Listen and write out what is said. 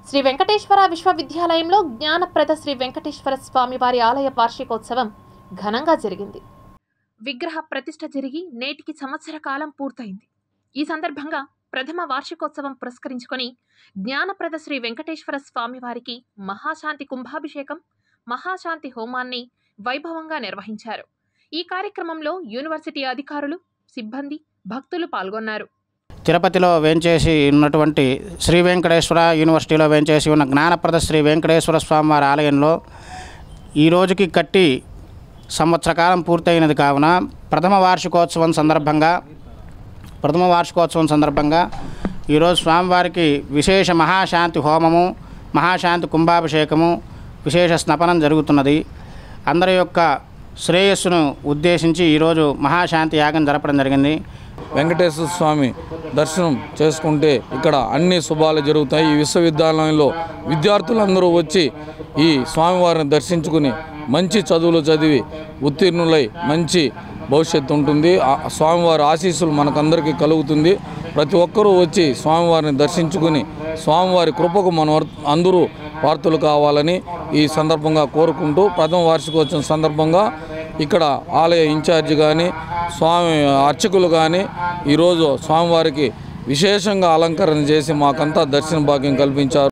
శ్రీ వెంకటేశ్వర విశ్వవిద్యాలయంలో జ్ఞానప్రద శ్రీ వెంకటేశ్వర స్వామి వారి ఆలయ వార్షికోత్సవం ఘనంగా జరిగింది విగ్రహ ప్రతిష్ఠ జరిగి నేటికి సంవత్సర కాలం పూర్తయింది ఈ సందర్భంగా ప్రథమ వార్షికోత్సవం పురస్కరించుకొని జ్ఞానప్రద శ్రీ వెంకటేశ్వర స్వామి వారికి మహాశాంతి కుంభాభిషేకం మహాశాంతి హోమాన్ని వైభవంగా నిర్వహించారు ఈ కార్యక్రమంలో యూనివర్సిటీ అధికారులు సిబ్బంది భక్తులు పాల్గొన్నారు తిరుపతిలో వేంచేసి ఉన్నటువంటి శ్రీ వెంకటేశ్వర యూనివర్సిటీలో వేంచేసి ఉన్న జ్ఞానప్రద శ్రీ వెంకటేశ్వర స్వామివారి ఆలయంలో ఈ రోజుకి కట్టి సంవత్సర కాలం పూర్తయినది కావున ప్రథమ వార్షికోత్సవం సందర్భంగా ప్రథమ వార్షికోత్సవం సందర్భంగా ఈరోజు స్వామివారికి విశేష మహాశాంతి హోమము మహాశాంతి కుంభాభిషేకము విశేష స్నపనం జరుగుతున్నది అందరి యొక్క శ్రేయస్సును ఉద్దేశించి ఈరోజు మహాశాంతి యాగం జరపడం జరిగింది వెంకటేశ్వర స్వామి దర్శనం చేసుకుంటే ఇక్కడ అన్ని శుభాలు జరుగుతాయి ఈ విశ్వవిద్యాలయంలో విద్యార్థులందరూ వచ్చి ఈ స్వామివారిని దర్శించుకుని మంచి చదువులు చదివి ఉత్తీర్ణులై మంచి భవిష్యత్తు ఉంటుంది ఆ స్వామివారి ఆశీస్సులు మనకందరికీ కలుగుతుంది ప్రతి ఒక్కరూ వచ్చి స్వామివారిని దర్శించుకుని స్వామివారి కృపకు మన అందరూ పార్తులు కావాలని ఈ సందర్భంగా కోరుకుంటూ ప్రథమ వార్షికోత్సవం సందర్భంగా ఇక్కడ ఆలయ ఇన్ఛార్జి కానీ స్వామి అర్చకులు కానీ ఈరోజు స్వామివారికి విశేషంగా అలంకరణ చేసి మాకంతా దర్శన భాగ్యం కల్పించారు